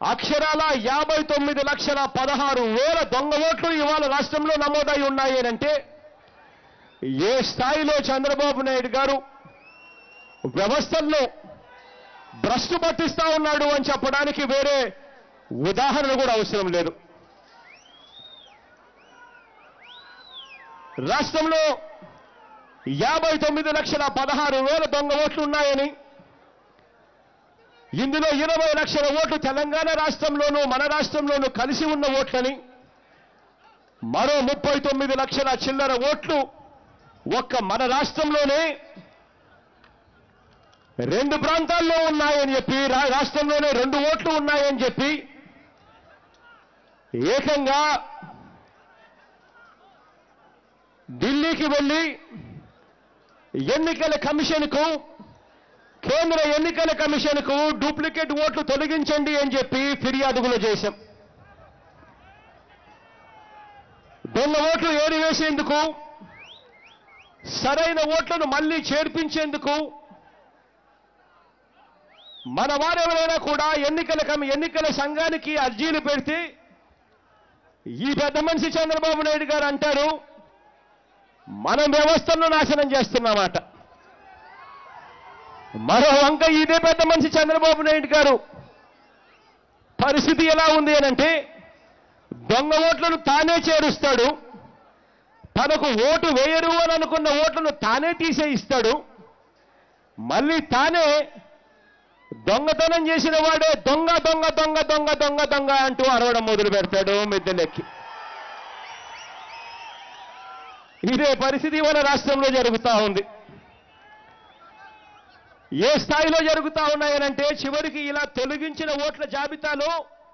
అక్షరాల యాభై తొమ్మిది లక్షల పదహారు వేల దొంగ ఓట్లు ఇవాళ రాష్ట్రంలో నమోదై ఉన్నాయి అంటే ఏ స్థాయిలో చంద్రబాబు నాయుడు గారు వ్యవస్థల్లో భ్రష్టు పట్టిస్తా ఉన్నాడు అని చెప్పడానికి వేరే ఉదాహరణ కూడా అవసరం లేదు రాష్ట్రంలో యాభై తొమ్మిది లక్షల పదహారు వేల దొంగ ఓట్లు ఉన్నాయని ఇందులో ఇరవై లక్షల ఓట్లు తెలంగాణ రాష్ట్రంలోనూ మన రాష్ట్రంలోనూ కలిసి ఉన్న ఓట్లని మరో ముప్పై తొమ్మిది లక్షల చిల్లర ఓట్లు ఒక్క మన రాష్ట్రంలోనే రెండు ప్రాంతాల్లో ఉన్నాయని చెప్పి రా- రాష్ట్రంలోనే రెండు ఓట్లు ఉన్నాయని చెప్పి ఏకంగా ఢిల్లీకి వెళ్ళి ఎన్నికల కమిషన్కు కేంద్ర ఎన్నికల కమిషన్కు డూప్లికేట్ ఓట్లు తొలగించండి అని చెప్పి ఫిర్యాదులు చేశాం దొంగ ఓట్లు ఏరివేసేందుకు సరైన ఓట్లను మళ్ళీ చేర్పించేందుకు మన వారెవరైనా కూడా ఎన్నికల కమి ఎన్నికల సంఘానికి అర్జీలు పెడితే ఈ పెద్ద మనిషి చంద్రబాబు నాయుడు గారు అంటారు మనం వ్యవస్థలను నాశనం చేస్తున్నామాట మరో వంక ఇదే పెద్ద మనిషి చంద్రబాబు నాయుడు గారు పరిస్థితి ఎలా ఉంది అనంటే దొంగ ఓట్లను తానే చేరుస్తాడు తనకు ఓటు వేయరు అని అనుకున్న ఓట్లను తానే తీసే ఇస్తాడు మళ్ళీ తానే దొంగతనం చేసిన వాడే దొంగ దొంగ దొంగ దొంగ దొంగ దొంగ అంటూ అరవడం మొదలు పెడతాడు మిద్దెలెక్కి ఇదే పరిస్థితి మన రాష్ట్రంలో జరుగుతూ ఉంది ఏ స్థాయిలో జరుగుతా ఉన్నాయనంటే చివరికి ఇలా తొలగించిన ఓట్ల జాబితాలో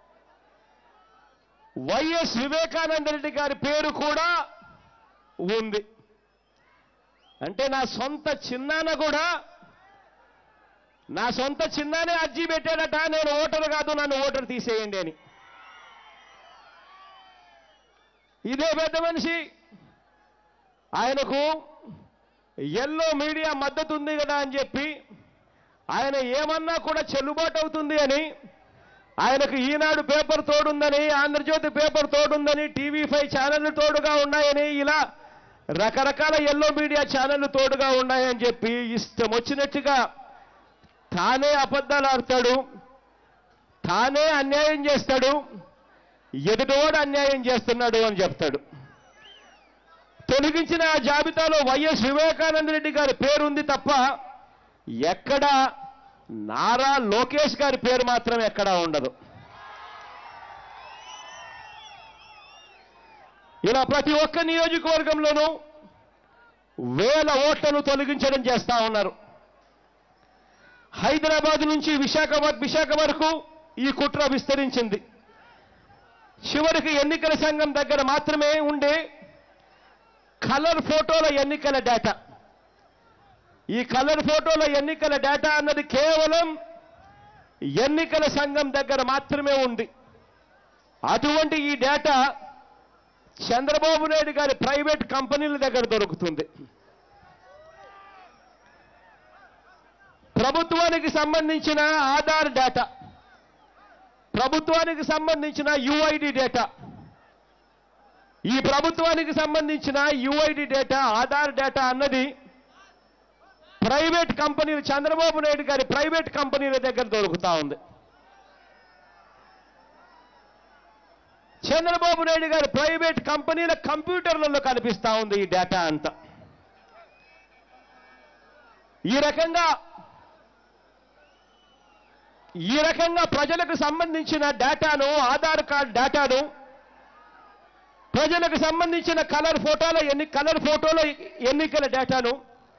వైఎస్ వివేకానంద రెడ్డి గారి పేరు కూడా ఉంది అంటే నా సొంత చిన్నాన్న కూడా నా సొంత చిన్నానే అర్జీ పెట్టాడట నేను ఓటరు కాదు నన్ను ఓటరు తీసేయండి అని ఇదే పెద్ద మనిషి ఆయనకు ఎల్లో మీడియా మద్దతు ఉంది కదా అని చెప్పి ఆయన ఏమన్నా కూడా చెల్లుబాటు అవుతుంది అని ఆయనకు ఈనాడు పేపర్ తోడుందని ఆంధ్రజ్యోతి పేపర్ తోడుందని టీవీ ఫైవ్ ఛానళ్లు తోడుగా ఉన్నాయని ఇలా రకరకాల ఎల్లో మీడియా ఛానళ్లు తోడుగా ఉన్నాయని చెప్పి ఇష్టం వచ్చినట్టుగా తానే అబద్ధాలు ఆడతాడు తానే అన్యాయం చేస్తాడు ఎదుటోడు అన్యాయం చేస్తున్నాడు అని చెప్తాడు తొలగించిన ఆ జాబితాలో వైఎస్ వివేకానంద రెడ్డి గారి పేరు ఉంది తప్ప ఎక్కడ నారా లోకేష్ గారి పేరు మాత్రం ఎక్కడా ఉండదు ఇలా ప్రతి ఒక్క నియోజకవర్గంలోనూ వేల ఓట్లను తొలగించడం చేస్తా ఉన్నారు హైదరాబాద్ నుంచి విశాఖ వ- విశాఖ వరకు ఈ కుట్ర విస్తరించింది చివరికి ఎన్నికల సంఘం దగ్గర మాత్రమే ఉండే కలర్ ఫోటోల ఎన్నికల డేటా ఈ కలర్ ఫోటోల ఎన్నికల డేటా అన్నది కేవలం ఎన్నికల సంఘం దగ్గర మాత్రమే ఉంది అటువంటి ఈ డేటా చంద్రబాబు నాయుడు గారి ప్రైవేట్ కంపెనీల దగ్గర దొరుకుతుంది ప్రభుత్వానికి సంబంధించిన ఆధార్ డేటా ప్రభుత్వానికి సంబంధించిన యుఐడి డేటా ఈ ప్రభుత్వానికి సంబంధించిన యుఐడి డేటా ఆధార్ డేటా అన్నది ప్రైవేట్ కంపెనీలు చంద్రబాబు నాయుడు గారి ప్రైవేట్ కంపెనీల దగ్గర దొరుకుతా ఉంది చంద్రబాబు నాయుడు గారి ప్రైవేట్ కంపెనీల కంప్యూటర్లలో కనిపిస్తా ఉంది ఈ డేటా అంతా ఈ రకంగా ఈ రకంగా ప్రజలకు సంబంధించిన డేటాను ఆధార్ కార్డ్ డేటాను ప్రజలకు సంబంధించిన కలర్ ఫోటోల ఎన్ని కలర్ ఫోటోల ఎన్నికల డేటాను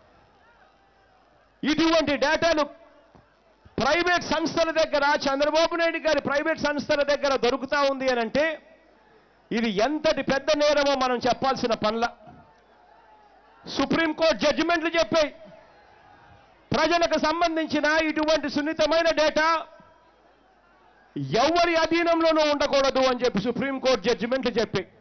ఇటువంటి డేటాను ప్రైవేట్ సంస్థల దగ్గర చంద్రబాబు నాయుడు గారి ప్రైవేట్ సంస్థల దగ్గర దొరుకుతా ఉంది అని అంటే ఇది ఎంతటి పెద్ద నేరమో మనం చెప్పాల్సిన పనుల సుప్రీంకోర్టు జడ్జిమెంట్లు చెప్పాయి ప్రజలకు సంబంధించిన ఇటువంటి సున్నితమైన డేటా ఎవరి అధీనంలోనూ ఉండకూడదు అని చెప్పి సుప్రీంకోర్టు జడ్జిమెంట్లు చెప్పాయి